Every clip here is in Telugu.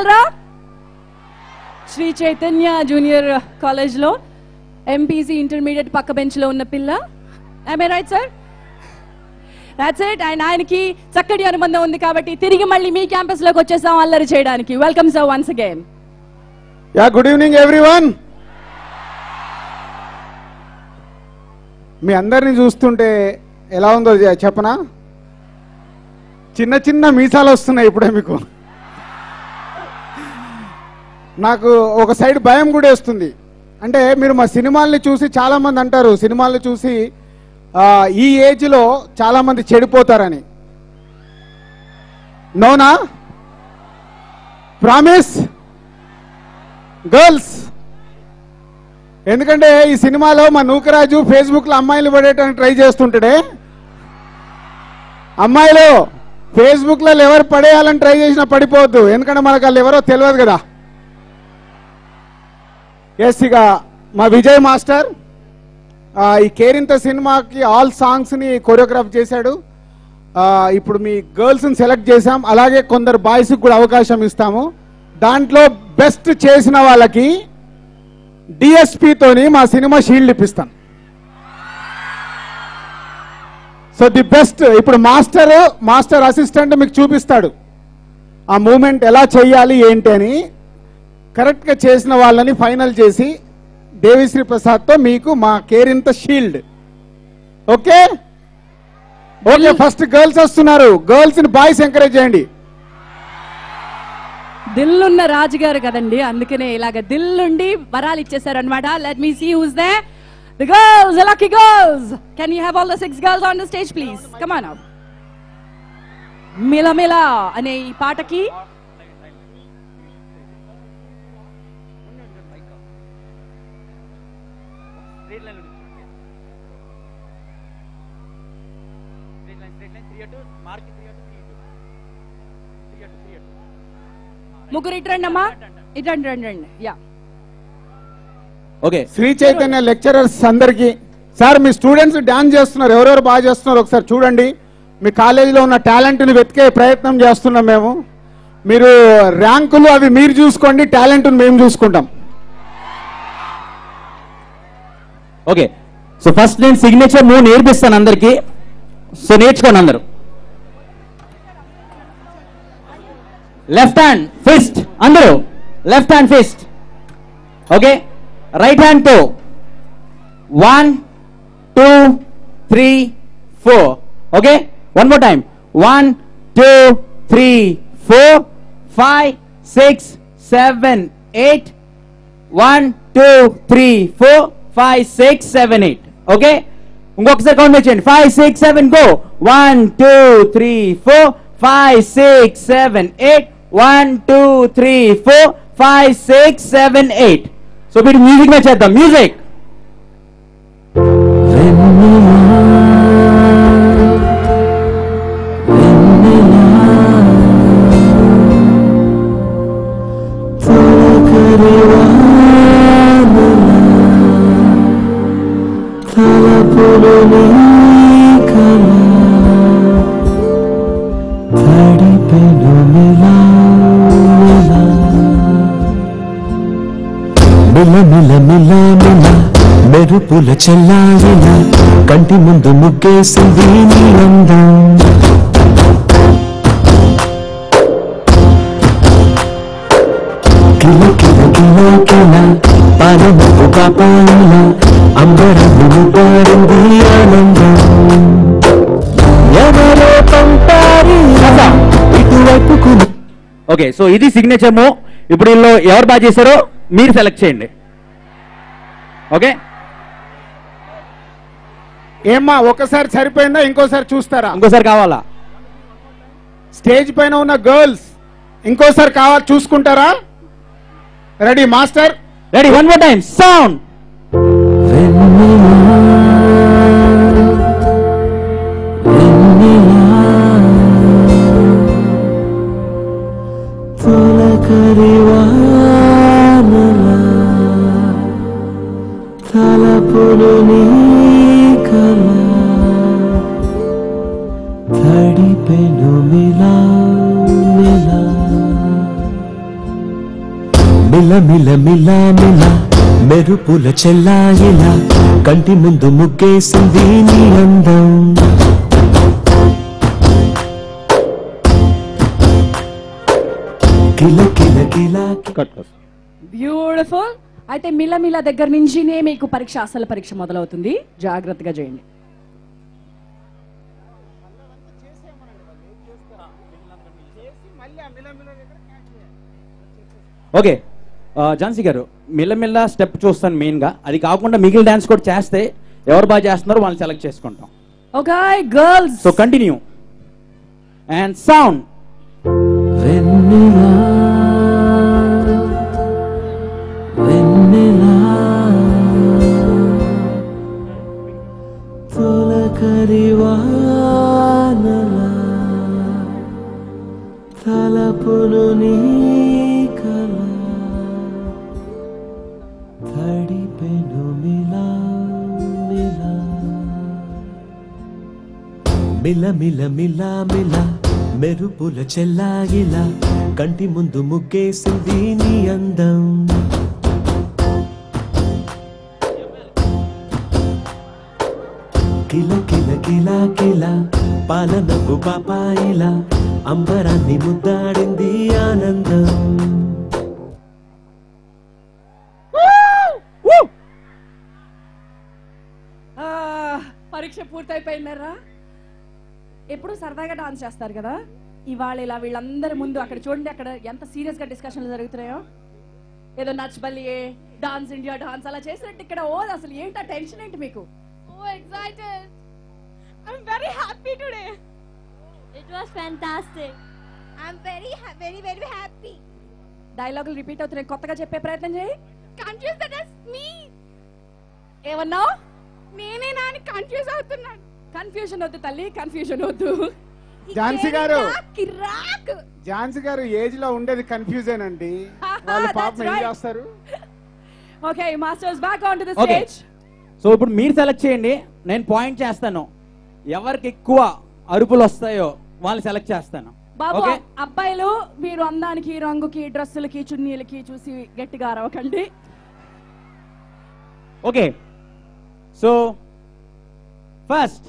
చెప్పగలరా శ్రీ చైతన్య జూనియర్ కాలేజ్ లో ఎంపీసీ ఇంటర్మీడియట్ పక్క బెంచ్ లో ఉన్న పిల్ల I right sir that's it and ఆయనకి చక్కటి అనుబంధం ఉంది కాబట్టి తిరిగి మళ్ళీ మీ క్యాంపస్ లోకి వచ్చేసాం అల్లరి చేయడానికి welcome sir once again yeah good evening everyone మీ అందరిని చూస్తుంటే ఎలా ఉందో చె- చెప్పనా చిన్న చిన్న మీసాలు వస్తున్నాయి ఇప్పుడే మీకు నాకు ఒక సైడ్ భయం కూడా వేస్తుంది అంటే మీరు మా సినిమాల్ని చూసి చాలా మంది అంటారు సినిమాల్ని చూసి ఆ, ఈ ఏజ్లో చాలా మంది చెడిపోతారని నోనా ప్రామిస్ గర్ల్స్ ఎందుకంటే ఈ సినిమాలో మా నూకరాజు ఫేస్బుక్ లో అమ్మాయిలు పడేయడానికి ట్రై చేస్తుంటాడే అమ్మాయిలు ఫేస్బుక్ లో ఎవరు పడేయాలని ట్రై చేసినా పడిపోవద్దు ఎందుకంటే మనకు వాళ్ళు ఎవరో తెలియదు కదా ఎస్ ఇక మా విజయ్ మాస్టర్ ఆ, ఈ కేరింత సినిమాకి ఆల్ సాంగ్స్ ని కొరియోగ్రాఫ్ చేశాడు ఆ, ఇప్పుడు మీ గర్ల్స్ ని సెలెక్ట్ చేశాం అలాగే కొందరు బాయ్స్ కూడా అవకాశం ఇస్తాము దాంట్లో బెస్ట్ చేసిన వాళ్ళకి DSP తోని మా సినిమా షీల్డ్ ఇప్పిస్తాం సో ది బెస్ట్ ఇప్పుడు మాస్టర్ మాస్టర్ అసిస్టెంట్ మీకు చూపిస్తాడు ఆ మూమెంట్ ఎలా చేయాలి ఏంటి అని కరెక్ట్ గా చేసిన వాళ్ళని ఫైనల్ చేసి దేవిశ్రీ ప్రసాద్ తో మీకు మా Kerintha shield okay okay first girls వస్తున్నారు గర్ల్స్ ని బాయ్స్ ఎంకరేజ్ చేయండి దిల్లున్న రాజు గారు కదండి అందుకనే ఇలాగ దిల్లుండి వరాలు ఇచ్చేసారు అనమాట let me see who's they the girls lucky girls can you have all the six girls on the stage please come on మిల మిల అనే ఈ పాటకి ముగ్గురు ఇటు రండి అమ్మా ఇటు రండి రండి రండి yeah okay Sri Chaitanya lecturers అందరికి సార్ మీ స్టూడెంట్స్ డాన్స్ చేస్తున్నారు ఎవరెవరు బాగా చేస్తున్నారు ఒకసారి చూడండి మీ కాలేజీలో ఉన్న టాలెంట్ని వెతికే ప్రయత్నం చేస్తున్నాం మేము మీరు ర్యాంకులు అవి మీరు చూసుకోండి టాలెంట్ మేము చూసుకుంటాం ఓకే సో ఫస్ట్ నేను సిగ్నేచర్ మూవ్ నేర్పిస్తాను అందరికి సో నేర్చుకోండి అందరు లెఫ్ట్ హ్యాండ్ ఫిస్ట్ అందరూ left hand fist okay right hand తో one two three four okay one more time one two three four five six seven eight one two three four five six seven eight okay ఇంకొకసారి కౌంట్ చేయండి five six seven go one two three four five six seven eight one two three four five six seven eight so వీటి మ్యూజిక్ మీద చేద్దాం మ్యూజిక్ మిల మిల మిల మిల మెరుపుల చెల్లారిన కంటి ముందు ముగ్గేసింది నీ అందం కిల కిల కిల కిల పాలనపు పాపాయిల అంబరము ముగ్గారింది ఆనందం ఎవరో పంపారి ఇటువైపుకు ఓకే సో ఇది సిగ్నేచర్ మో ఇప్పుడు వీళ్ళు ఎవరు బాగా చేశారో మీరు సెలెక్ట్ చేయండి ఓకే ఏమ్మా ఒకసారి సరిపోయిందా ఇంకోసారి చూస్తారా ఇంకోసారి కావాలా స్టేజ్ పైన ఉన్న గర్ల్స్ ఇంకోసారి కావాలి చూసుకుంటారా ready master ready one more time sound తలపులు నీ కల తడిపెను మిలా మిలా మిల మిల మిల మిల మెరుపుల చెల్లాయిలా కంటి ముందు ముగ్గేసింది నీ అందం కిల కిల కిల కట్ బ్యూటిఫుల్ అయితే మిలమిల దగ్గర నుంచినే మీకు పరీక్ష అసలు పరీక్ష మొదలవుతుంది జాగ్రత్తగా చేయండి ఓకే ఆ, ఝాన్సీ గారు మిల్లమిల్ల స్టెప్ చూస్తాను మెయిన్గా అది కాకుండా మిగిలిన డాన్స్ కూడా చేస్తే ఎవరు బాగా చేస్తున్నారో వాళ్ళని సెలెక్ట్ చేసుకుంటాం okay girls so continue and sound వెన్నెలా వెన్నెలా తొలకరి వానలా తలపులు నీ కల తడిపెను మిలా మిలా మిల మిల మిల మిల మెరుపుల చెల్లాగిలా కంటి ముందు ముగ్గేసింది నీ అందం కిల కిల కిల కిల పాలనపు పాపాయిలా అంబరాన్ని ముద్దాడింది ఆనందం ఆ, పరీక్ష పూర్తయిపోయిందరా ఎప్పుడు సరదాగా డాన్స్ చేస్తారు కదా ఇవాళ ఇలా వీళ్ళందరి ముందు అక్కడ చూడండి అక్కడ ఎంత సీరియస్ గా డిస్కషన్లు జరుగుతున్నాయో ఏదో Nach Baliye dance India dance అలా చేసినట్టు ఇక్కడ ఓ అసలు ఏంటా టెన్షన్ ఏంటి మీకు Oh, excited! I'm very happy today. It was fantastic. I'm very, ha- very, very happy. డైలాగులు రిపీట్ అవుతున్నాయి కొత్తగా చెప్పే ప్రయత్నం చేయి Confused that is me. ఏమన్నావు నేనే నాని కన్ఫ్యూజ్ అవుతున్నాను కన్ఫ్యూజన్ వద్దు తల్లి కన్ఫ్యూజన్ వద్దు ఝాన్సీ గారు కిరాక్ ఝాన్సీ గారు ఏజ్ లో ఉండేది కన్ఫ్యూజన్ అండి వాళ్ళు That's పాపం ఏం right. చేస్తారు okay masters back on to the Okay. Stage so ఇప్పుడు మీరు సెలెక్ట్ చేయండి నేను పాయింట్ చేస్తాను ఎవరికి ఎక్కువ అరుపులు వస్తాయో వాళ్ళని సెలెక్ట్ చేస్తాను బాబు ఓకే అబ్బాయిలు మీరు అందానికి రంగుకి డ్రెస్సులకి చున్నీలకి చూసి గట్టిగా అరవకండి okay so first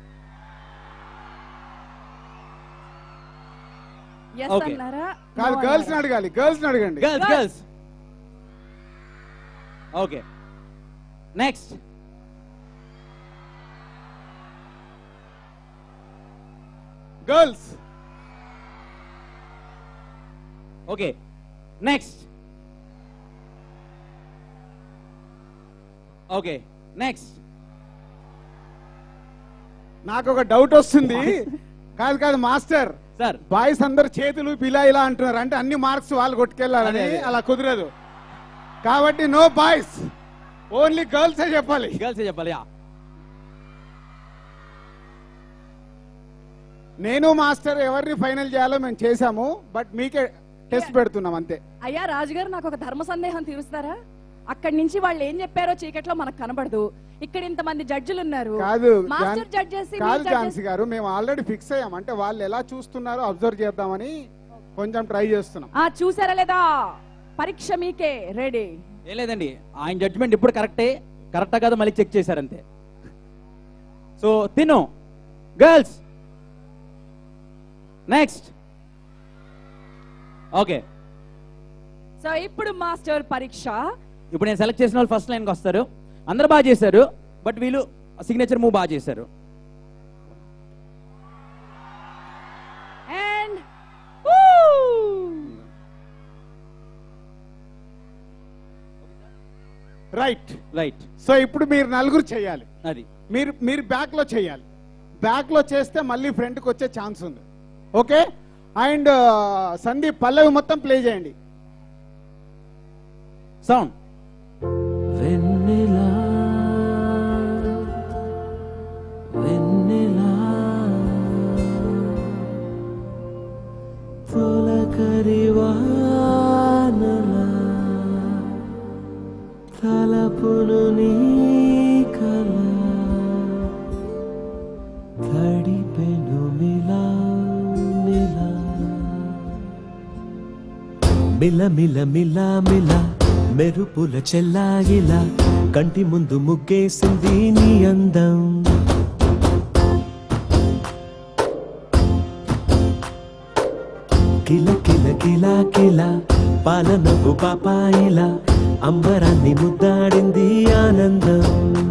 S Okay. అన్నారా కాదు No గర్ల్స్ అన్నారా? అడగాలి గర్ల్స్ అడగండి girls Girls. Girls okay next girls okay next okay next నాకు ఒక డౌట్ వస్తుంది కాదు కాదు మాస్టర్ సార్ బాయ్స్ అందరు చేతులు ఇలా ఇలా అంటున్నారు అంటే అన్ని మార్క్స్ వాళ్ళు కొట్టుకెళ్ళాలని అదే, అదే. అలా కుదరదు కాబట్టి నో బాయ్స్ ఓన్లీ గర్ల్స్ చెప్పాలి గర్ల్స్ చెప్పాలి యా నేను మాస్టర్ ఎవరిని ఫైనల్ చేయాలో మేము చేశాము బట్ మీకే టెస్ట్ పెడుతున్నాం అంతే అయ్యా రాజుగారు నాకు ఒక ధర్మ సందేహం తీరుస్తారా అక్కడి నుంచి వాళ్ళు ఏం చెప్పారో చీకట్లో మనకు కనబడదు ఇక్కడ ఇంతమంది జడ్జిలు ఉన్నారు కాదు మాస్టర్ జాన్- జడ్జ్ చేసి కాదు మీరు judge ఝాన్సీ గారు మేము ఆల్రెడీ ఫిక్స్ అయ్యాం అంటే వాళ్ళు ఎలా చూస్తున్నారో అబ్జర్వ్ చేద్దామని కొంచెం ట్రై చేస్తున్నాం ఆ చూసారా లేదా పరీక్ష మీకే రెడీ ఏం లేదండి ఆయన జడ్జ్మెంట్ ఇప్పుడు కరెక్టే కరెక్టా కదా మళ్ళీ చెక్ చేశారంతే సో తిను గర్ల్స్ నెక్స్ట్ ఓకే సో ఇప్పుడు మాస్టర్ పరీక్ష ఇప్పుడు నేను సెలెక్ట్ చేసిన వాళ్ళు ఫస్ట్ లైన్కి వస్తారు అందరు బాగా చేశారు బట్ వీళ్ళు సిగ్నేచర్ మూవ్ బాగా చేశారు అండ్ రైట్ రైట్ సో ఇప్పుడు మీరు నలుగురు చేయాలి అది మీరు మీరు బ్యాక్ లో చేయాలి బ్యాక్ లో చేస్తే మళ్ళీ ఫ్రంట్ కి వచ్చే ఛాన్స్ ఉంది ఓకే అండ్ సందీప్ పల్లవి మొత్తం ప్లే చేయండి సౌండ్ వెన్నెలా వెన్నెలా తొలకరి వానలా తలపులు నీ కల తడిపెను మిలా మిలా మిల మిల మిల మిల మెరుపుల చెల్లాయిలా కంటి ముందు ముగ్గేసింది నీ అందం కిల కిల కిల కిల పాలనకు పాపాయిలా అంబరాన్ని ముద్దాడింది ఆనందం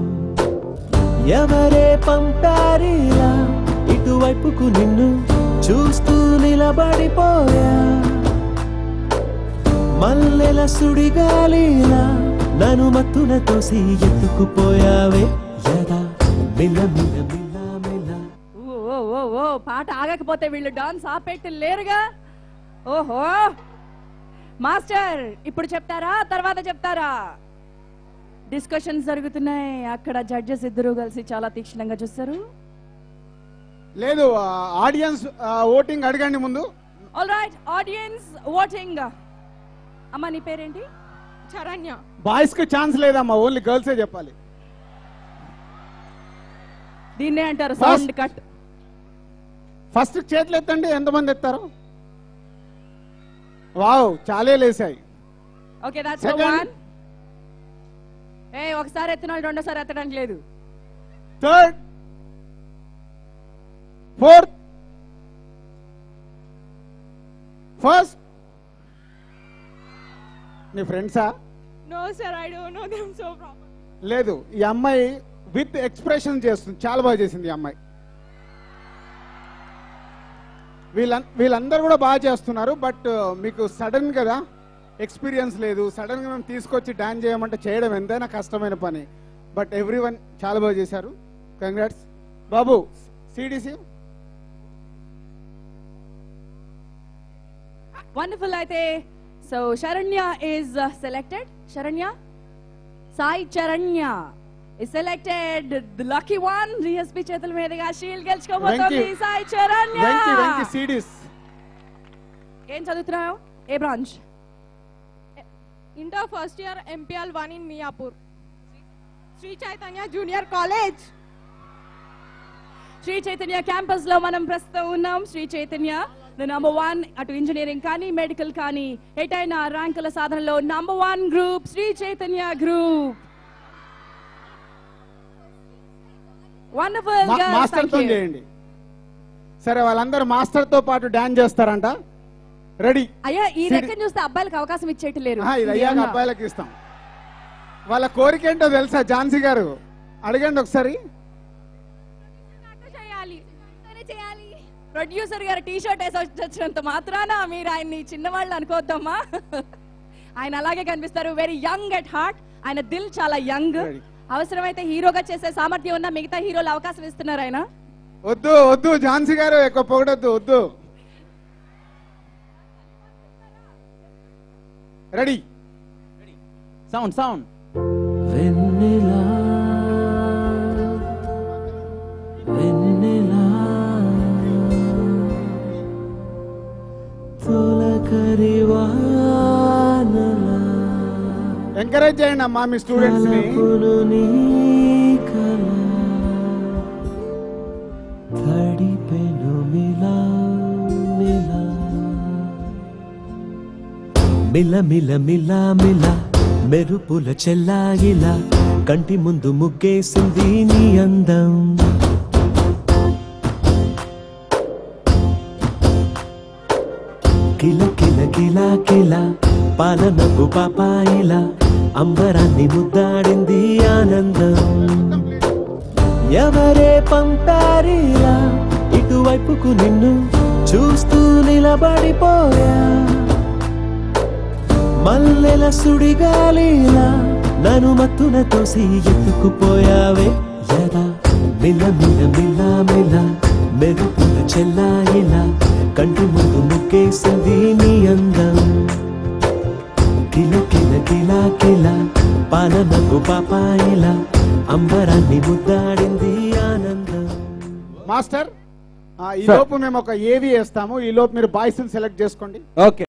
ఎవరే పంపారిలా ఇటువైపుకు నిన్ను చూస్తూ నిలబడిపోయా మల్లెల సుడిగాలిలా నన్ను మత్తున తోసి ఎత్తుకుపోయావే యదా మిల మిల మిల మిల ఓ ఓ ఓ ఓ పాట ఆగకపోతే వీళ్ళు డాన్స్ ఆపెట్టి లేరుగా ఓహో మాస్టర్ ఇప్పుడు చెప్తారా తర్వాత చెప్తారా డిస్కషన్స్ జరుగుతున్నాయి అక్కడ జడ్జెస్ ఇద్దరు కలిసి చాలా తీక్షణంగా చూస్తారు లేదు ఆడియన్స్ ఓటింగ్ అడగండి ముందు ఆల్ రైట్ ఆడియన్స్ ఓటింగ్ అమ్మ నీ పేరేంటి Charanya. బాయ్స్ కి ఛాన్స్ లేదమ్మా ఓన్లీ గర్ల్సే చెప్పాలి దీన్నే అంటారు First. సౌండ్ కట్ ఫస్ట్ చేతులు ఎత్తండి ఎంతమంది ఎత్తారు వావ్ చాలే లేసాయి ఓకే దాట్స్ Second. వన్ ఏ ఒకసారి ఎత్తిన వాళ్ళు రెండోసారి ఎత్తడానికి లేదు థర్డ్ ఫోర్త్ ఫస్ట్ నీ ఫ్రెండ్సా No, sir, I don't know them so properly. లేదు ఈ అమ్మాయి విత్ ఎక్స్ప్రెషన్ చేస్తుంది చాలా బాగా చేసింది ఈ అమ్మాయి వీళ్ళ వీళ్ళందరూ కూడా బాగా చేస్తున్నారు బట్ మీకు సడన్ కదా ఎక్స్పీరియన్స్ లేదు సడన్ గా మేము తీసుకొచ్చి డాన్స్ చేయమంటే చేయడం ఎంతైనా కష్టమైన పని బట్ ఎవ్రీ వన్ చాలా బాగా చేశారు కంగ్రాట్స్ బాబు సిడిసి వండర్ఫుల్ అయితే so Sharanya is selected Sharanya Sai Charanya is selected the lucky one DSP చేతుల మీదుగా షీల్ గెలుచుకోబోతోంది వెంకీ. సాయి చరణ్య వెంకి వెంకి సిడీస్ ఏం చదువుతున్నావు ఏ branch Inter first year MPL 1 in Miyapur. Sri Chaitanya Junior College. Sri Chaitanya campus లో మనం ప్రస్తుతం ఉన్నాం శ్రీ చైతన్య నంబర్ వన్ అటు ఇంజనీరింగ్ కానీ మెడికల్ కానీ ఎటైనా ర్యాంకుల సాధనలో number one group Sri Chaitanya group wonderful master తో చేయండి సరే వాళ్ళందరూ మాస్టర్ తో పాటు డాన్స్ చేస్తారంట రెడీ అయ్యా ఈ సిడి- లెక్కను చూస్తే అబ్బాయిలకు అవకాశం ఇచ్చేట్టు లేరు ఇది అయ్యాక అబ్బాయిలకు ఇస్తాం వాళ్ళ కోరిక ఏంటో తెలుసా ఝాన్సీ గారు అడగండి ఒకసారి చేయాలి చేయాలి ప్రొడ్యూసర్ గారు టీ షర్ట్ వేసి వచ్చినంత మాత్రాన మీరు ఆయన్ని చిన్నవాళ్ళు అనుకోవద్దమ్మా ఆయన అలాగే కనిపిస్తారు వెరీ యంగ్ అట్ హార్ట్ ఆయన దిల్ చాలా యంగ్ Ready. అవసరమైతే హీరోగా చేసే సామర్థ్యం ఉన్న మిగతా హీరోలు అవకాశం ఇస్తున్నారు ఆయన వద్దు వద్దు ఝాన్సీ గారు ఎక్కువ పొగడొద్దు వద్దు రెడీ సౌండ్ సౌండ్ వెన్నెలా వెన్నెలా తొలకరి వానలా ఎంకరేజ్ చేయండి అమ్మా మీ స్టూడెంట్స్ ని తలపును నీ కల తడిపెను మిలా మిలా మిల మిల మిల మిల మెరుపుల చెల్లాయిలా కంటి ముందు ముగ్గేసింది నీ అందం కిల కిల కిల కిల పాలనకు పాపాయిలా అంబరాన్ని ముద్దాడింది ఆనందం ఎవరే పంపారిలా ఇటువైపుకు నిన్ను చూస్తూ నిలబడిపోయా మల్లెల సుడిగాలిలా నన్ను మత్తున తోసి ఎత్తుకుపోయావే యదా మిల మిల మిల మిల మెరుపుల చెల్లాయిలా కంటి ముందు ముగ్గేసింది నీ అందం కిల కిల కిల కిల పాలనకు పాపాయిలా అంబరాన్ని ముద్దాడింది ఆనందం మాస్టర్ ఆ, ఈ Sir. లోపు మేము ఒక ఏవి వేస్తాము ఈ లోపు మీరు బాయ్స్ సెలెక్ట్ చేసుకోండి ఓకే